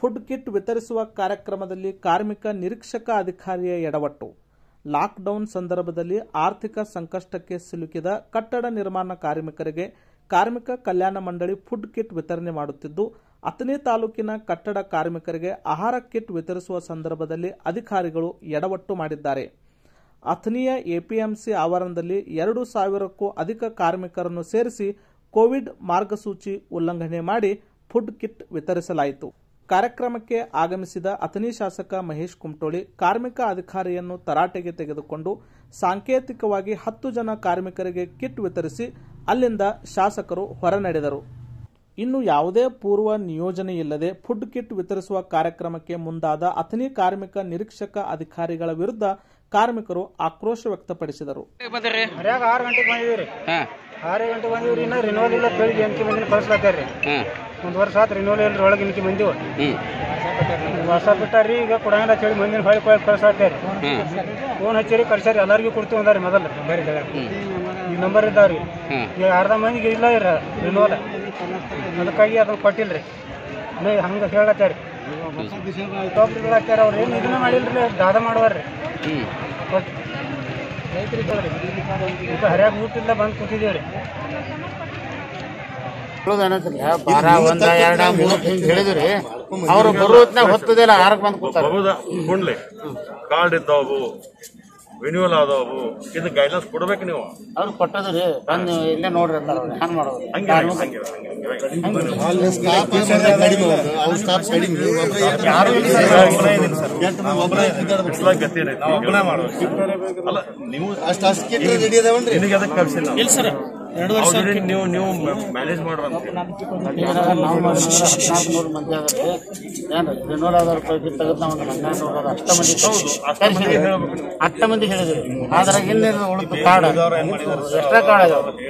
Food kit ವಿತರಿಸುವ ಕಾರ್ಯಕ್ರಮದಲ್ಲಿ ಕಾರ್ಮಿಕ ನಿರೀಕ್ಷಕ ಅಧಿಕಾರಿಯ ಎಡವಟ್ಟು ಲಾಕ್ಡೌನ್ ಸಂದರ್ಭದಲ್ಲಿ ಆರ್ಥಿಕ ಸಂಕಷ್ಟಕ್ಕೆ ಸಿಲುಕಿದ ಕಟ್ಟಡ ನಿರ್ಮಾಣ ಕಾರ್ಮಿಕರಿಗೆ ಕಾರ್ಮಿಕ ಕಲ್ಯಾಣ ಮಂಡಳಿ ಫುಡ್ ಕಿಟ್ ವಿತರಣೆ ಮಾಡುತ್ತಿದ್ದು ಅಥಣಿ ತಾಲೂಕಿನ ಕಟ್ಟಡ ಕಾರ್ಮಿಕರಿಗೆ ಆಹಾರ ಕಿಟ್ ವಿತರಿಸುವ ಸಂದರ್ಭದಲ್ಲಿ ಅಧಿಕಾರಿಗಳು ಎಡವಟ್ಟು ಮಾಡಿದ್ದಾರೆ ಅಥಣಿಯ ಎಪಿಎಂಸಿ ಆವರಣದಲ್ಲಿ ಎರಡು ಸಾವಿರಕ್ಕೂ ಅಧಿಕ ಕಾರ್ಮಿಕರನ್ನು ಸೇರಿಸಿ ಕೋವಿಡ್ ಮಾರ್ಗಸೂಚಿ ಉಲ್ಲಂಘನೆ ಮಾಡಿ ಫುಡ್ ಕಿಟ್ ವಿತರಿಸಲಾಯಿತು ಕಾರ್ಯಕ್ರಮಕ್ಕೆ ಆಗಮಿಸಿದ ಅಥಣಿ ಶಾಸಕ ಮಹೇಶ್ ಕುಮಟೋಳಿ ಕಾರ್ಮಿಕ ಅಧಿಕಾರಿಯನ್ನು ತರಾಟೆಗೆ ತೆಗೆದುಕೊಂಡು ಸಾಂಕೇತಿಕವಾಗಿ ಹತ್ತು ಜನ ಕಾರ್ಮಿಕರಿಗೆ ಕಿಟ್ ವಿತರಿಸಿ ಅಲ್ಲಿಂದ ಶಾಸಕರು ಹೊರನಡೆದರು ಇನ್ನು ಯಾವುದೇ ಪೂರ್ವ ನಿಯೋಜನೆ ಇಲ್ಲದೆ ಫುಡ್ ಕಿಟ್ ವಿತರಿಸುವ ಕಾರ್ಯಕ್ರಮಕ್ಕೆ ಮುಂದಾದ ಅಥಣಿ ಕಾರ್ಮಿಕ ನಿರೀಕ್ಷಕ ಅಧಿಕಾರಿಗಳ ವಿರುದ್ಧ ಕಾರ್ಮಿಕರು ಆಕ್ರೋಶ ವ್ಯಕ್ತಪಡಿಸಿದರು ಬಂದಿರಿ ಹರ್ಯಾಗ ಆರು ಗಂಟೆಗೆ ಬಂದಿದ್ದೀವಿ ಹಾ ಆರು ಗಂಟೆಗೆ ಬಂದಿವ್ರಿ ಇನ್ನ ರಿನೋಲ್ ಇಲ್ಲ ಕೇಳಿ ಎಂಟು ಮಂದಿನ ಕಳಿಸ್ಲತ್ತಾರ ರೀ ಹಾ ಒಂದು ವರ್ಷ ಆತು ರಿನೋಲ್ ಇಲ್ರಿ ಒಳಗೆ ಇಂಕಿ ಬಂದಿವ ಹ್ಮ್ ಹೊಸ ಬಿಟ್ಟಾರ್ರಿ ಈಗ ಕೊಡಂಗಿಲ್ಲ ಹೇಳಿ ಮಂದಿನ ಹೊಳಿ ಕೊಳಿ ಕಳಿಸ್ಲತ್ತಾರ ಹ್ಮ್ ಫೋನ್ ಹಚ್ಚಿರಿ ಕಳ್ಸ್ಯಾರಿ ಎಲ್ಲರಿಗೂ ಕೊಡ್ತೀವಿ ಅಂದಾರಿ ಮೊದಲು ಬೇರೆ ಈ ನಂಬರ್ ಇದ್ದಾವ್ರಿ ಹ್ಮ್ ಈಗ ಅರ್ಧ ಮಂದಿಗೆ ಇಲ್ಲ ಇರ ರಿನೋಲ್ ಅದಕ್ಕಾಗಿ ಅದನ್ನ ಕೊಟ್ಟಿಲ್ರಿ ನೀ ಹಂಗೆ ಹೇಳತ್ತಾರಿ ಒಬ್ರು ಹೇಳತ್ತಾರ ಅವ್ರು ಏನು ಇದನ್ನ ಮಾಡಿಲ್ರಿ ದಾದ ಮಾಡುವಾರ್ರಿ ಹ್ಮ್ ಕೊಟ್ಟು ರೈತರಿಗೆ ಈಗ ಹರ್ಯಾಗ ಊಟ ಇಲ್ಲ ಬಂದು ಕೂತಿದ್ದೀವಿ ರೀ ಬಾರ ಒಂದ ಎರಡ ಮೂರ್ ಹಿಂಗ್ ಹೇಳಿದ್ರಿ ಅವ್ರು ಬರೋ ಹೊತ್ನಾಗ ಹೊತ್ತದಿಲ್ಲ ಆರಕ್ ಬಂದ್ ಕೂತಾರ ಬರುದ ಕುಂಡ್ಲಿ ಕಾರ್ಡ್ ಇದ್ದಾವು ರಿನ್ಯೂವಲ್ ಆದವು ಇದು ಗೈಡ್ಲೈನ್ಸ್ ಕೊಡ್ಬೇಕು ನೀವು ಅವ್ರು ಕೊಟ್ಟದ್ರಿ ಬಂದ್ ನೀವು ಇಲ್ಲೇ ನೋಡ್ರಿ ಅಂತಾರ ಅವ್ರು ಹಂಗ್ ಮಾಡೋದು ಹಂಗೆ ಹಂಗೆ ಹಂಗೆ ಹಂಗೆ ಇಸ್ಲಾಕ್ ಗತಿ ಏನೈತಿ? ಅಲ್ಲ ನೀವು ನಿನಗೆ ಅದಕ್ಕೆ ಕಳ್ಸಿಲ್ಲ Already ನೀವು ನೀವು ಮ್ಯಾನೇಜ್ ಮಾಡುವಂತ ಈಗ ನಾವು ಹದಿನಾಲ್ಕುನೂರು ಮಂದಿ ಆಗತ್ತೆ ಏನ್ರಿ ರಿನೋಲ್ ಆಧಾರ ರೂಪಾಯಿ ತೆಗೆದು ನಾವು ಹನ್ನೆರಡು ನೂರ ಅಷ್ಟ ಮಂದಿ ಕಳ್ಸಿದ್ವಿ. ಅಷ್ಟ ಮಂದಿ ಹೇಳಿದ್ರಿ ಅದ್ರಾಗ ಇನ್ನೇನು ಉಳಿತು ಕಾರ್ಡ್ ಎಕ್ಸ್ಟ್ರಾ ಕಾರ್ಡ್ ಅದಾವ